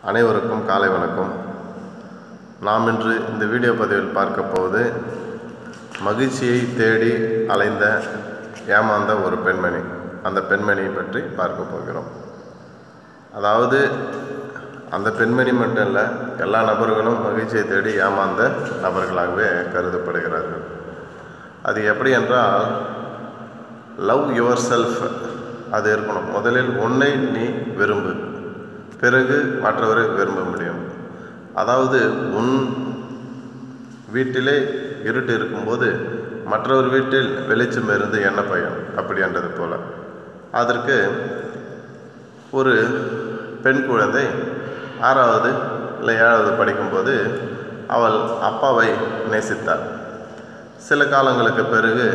அனைவருக்கும் காலை வணக்கம் நாம் இன்று இந்த வீடியோ பதிவில் பார்க்க போவது மகிழ்ச்சியை தேடி அலைந்த ஏமாந்த ஒரு பெண்மணி அந்த பெண்மணியை பற்றி பார்க்க போகிறோம் அதாவது அந்த பெண்மணி மட்டும் இல்லை எல்லா நபர்களும் மகிழ்ச்சியை தேடி ஏமாந்த நபர்களாகவே கருதப்படுகிறார்கள் அது எப்படி என்றால் லவ் யுவர் செல்ஃப் அது இருக்கணும் முதலில் உன்னை நீ விரும்பு பிறகு மற்றவரை விரும்ப முடியும் அதாவது உன் வீட்டிலே இருட்டு இருக்கும்போது மற்றவர் வீட்டில் வெளிச்சம் இருந்து என்ன பயன் அப்படின்றது போல அதற்கு ஒரு பெண் குழந்தை ஆறாவது இல்லை ஏழாவது படிக்கும்போது அவள் அப்பாவை நேசித்தாள் சில காலங்களுக்கு பிறகு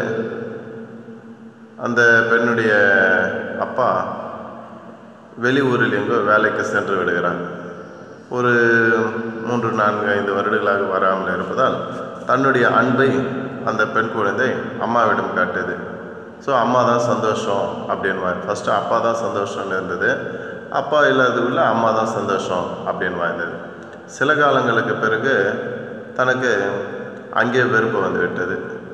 அந்த பெண்ணுடைய அப்பா வெளியூரில் எங்கோ வேலைக்கு சென்று விடுகிறார் ஒரு மூன்று நான்கு ஐந்து வருடங்களாக வராமல் இருப்பதால் தன்னுடைய அன்பை அந்த பெண் குழந்தை அம்மாவிடம் காட்டுது ஸோ அம்மா தான் சந்தோஷம் அப்படின்னு ஃபஸ்ட்டு அப்பா தான் சந்தோஷம்னு இருந்தது அப்பா இல்லாததுக்குள்ள அம்மா தான் சந்தோஷம் அப்படின்னு வாழ்ந்தது சில காலங்களுக்கு பிறகு தனக்கு அங்கே வெறுப்பு வந்து விட்டது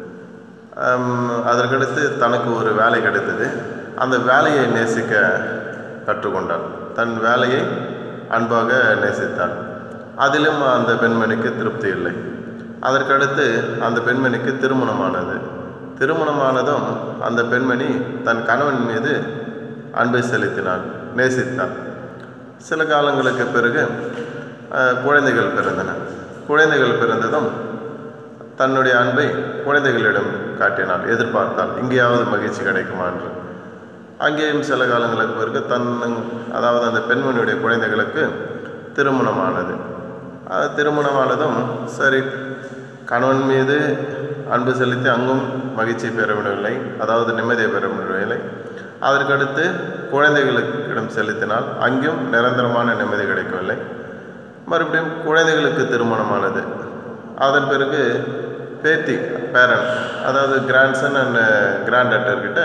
அதற்கடுத்து தனக்கு ஒரு வேலை கிடைத்தது அந்த வேலையை நேசிக்க கற்றுக்கொண்டாள் தன் வேலையை அன்பாக நேசித்தாள் அதிலும் அந்த பெண்மணிக்கு திருப்தி இல்லை அதற்கடுத்து அந்த பெண்மணிக்கு திருமணமானது திருமணமானதும் அந்த பெண்மணி தன் கணவன் மீது அன்பை செலுத்தினாள் நேசித்தாள் சில காலங்களுக்கு பிறகு குழந்தைகள் பிறந்தன குழந்தைகள் பிறந்ததும் தன்னுடைய அன்பை குழந்தைகளிடம் காட்டினாள் எதிர்பார்த்தாள் இங்கேயாவது மகிழ்ச்சி கிடைக்குமா என்று அங்கேயும் சில காலங்களுக்கு பிறகு தன் அதாவது அந்த பெண்மணியுடைய குழந்தைகளுக்கு திருமணமானது திருமணமானதும் சரி கணவன் மீது அன்பு செலுத்தி அங்கும் மகிழ்ச்சி பெற விடவில்லை அதாவது நிம்மதியை பெற விடவில்லை அதற்கடுத்து குழந்தைகளுக்கிடம் செலுத்தினால் அங்கேயும் நிரந்தரமான நிம்மதி கிடைக்கவில்லை மறுபடியும் குழந்தைகளுக்கு திருமணமானது அதன் பிறகு பேத்தி பேரன் அதாவது கிராண்ட்சன் அண்ட் கிராண்ட் டாட்டர்கிட்ட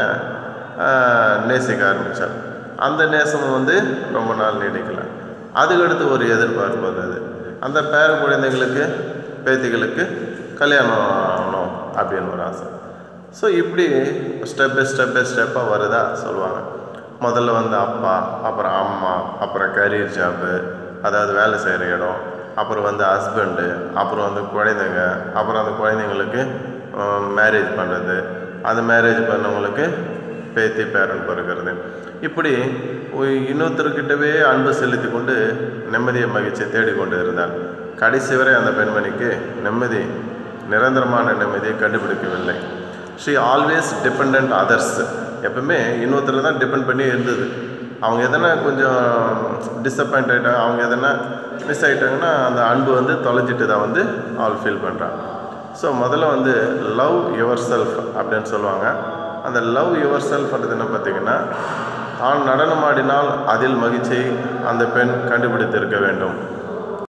நேசிக்க ஆரம்பித்தார் அந்த நேசம் வந்து ரொம்ப நாள் நீடிக்கலை அதுக்கடுத்து ஒரு எதிர்பார்ப்பு வந்தது அந்த பேர குழந்தைங்களுக்கு பேத்திகளுக்கு கல்யாணம் ஆகணும் அப்படின்னு ஒரு ஆசை ஸோ இப்படி ஸ்டெப் பை ஸ்டெப் பை ஸ்டெப்பாக வருதா சொல்லுவாங்க முதல்ல வந்து அப்பா அப்புறம் அம்மா அப்புறம் கரியர் ஜாப்பு அதாவது வேலை செய்கிற இடம் அப்புறம் வந்து ஹஸ்பண்டு அப்புறம் வந்து குழந்தைங்க அப்புறம் அந்த குழந்தைங்களுக்கு மேரேஜ் பண்ணுறது அந்த மேரேஜ் பண்ணவங்களுக்கு பேத்தி பேரன் பிறக்கிறது இப்படி இன்னொருத்தர்கிட்டவே அன்பு செலுத்தி கொண்டு நிம்மதியை மகிழ்ச்சியை தேடிக்கொண்டு இருந்தார் கடைசி வரை அந்த பெண்மணிக்கு நிம்மதி நிரந்தரமான நிம்மதியை கண்டுபிடிக்கவில்லை ஷீ ஆல்வேஸ் டிபெண்ட் அதர்ஸ் எப்பவுமே இன்னொருத்தர் தான் டிபெண்ட் பண்ணி இருந்தது அவங்க எதனா கொஞ்சம் டிஸப்பாயிண்ட் ஆகிட்டாங்க அவங்க எதனா மிஸ் ஆகிட்டாங்கன்னா அந்த அன்பு வந்து தொலைஞ்சிட்டு தான் வந்து ஆல் ஃபீல் பண்ணுறாங்க ஸோ முதல்ல வந்து லவ் யுவர் செல்ஃப் அப்படின்னு சொல்லுவாங்க அந்த லவ் யுவர் செல்ஃப்ன்றது என்ன பார்த்தீங்கன்னா தான் நடனமாடினால் அதில் மகிழ்ச்சியை அந்த பெண் கண்டுபிடித்திருக்க வேண்டும்